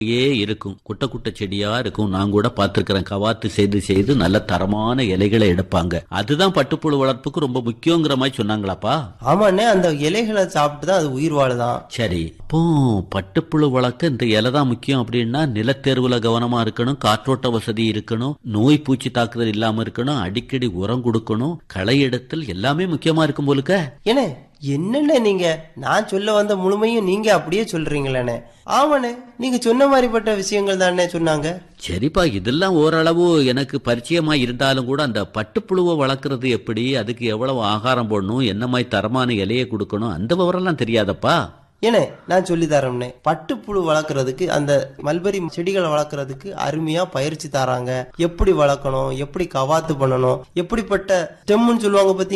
ஏ இருக்கும் குட்டை குட்டை செடியா இருக்கும் நான் கூட பார்த்திருக்கிறேன் கவாத்து செய்து செய்து நல்ல தரமான இலைகளை எடுப்பாங்க அதுதான் பட்டுப்புழு வளர்ப்புக்கு ரொம்ப முக்கியங்கிற மாதிரி சொன்னாங்களாப்பா ஆமாண்ணே அந்த இலைகளை சாப்பிட்டு தான் அது உயிர் வாழுதான் சரி இப்போ பட்டுப்புழு வளர்க்க இந்த இலை தான் முக்கியம் அப்படின்னா நிலத்தேர்வுல கவனமா இருக்கணும் காற்றோட்ட வசதி இருக்கணும் நோய் பூச்சி தாக்குதல் இல்லாம இருக்கணும் அடிக்கடி உரம் கொடுக்கணும் களை எடுத்தல் எல்லாமே முக்கியமா இருக்கும் போலுக்க ஏனே என்னண்ணே நீங்க நான் சொல்ல வந்த முழுமையும் நீங்க அப்படியே சொல்றீங்களேண்ணே ஆமாண்ணே நீங்க சொன்ன மாதிரிப்பட்ட விஷயங்கள் தானே சொன்னாங்க சரிப்பா இதெல்லாம் ஓரளவு எனக்கு பரிச்சயமா இருந்தாலும் கூட அந்த பட்டுப்புழுவை வளர்க்கறது எப்படி அதுக்கு எவ்வளவு ஆகாரம் போடணும் என்ன மாதிரி தரமான இலையை கொடுக்கணும் அந்த விவரம்லாம் தெரியாதப்பா ஏனே நான் சொல்லி தரேன்னே பட்டுப்புழு வளர்க்கறதுக்கு அந்த மல்பெரி செடிகளை வளர்க்கறதுக்கு அருமையா பயிற்சி தராங்க எப்படி வளர்க்கணும் எப்படி கவாத்து பண்ணணும் எப்படிப்பட்ட ஸ்டெம்னு சொல்லுவாங்க பத்தி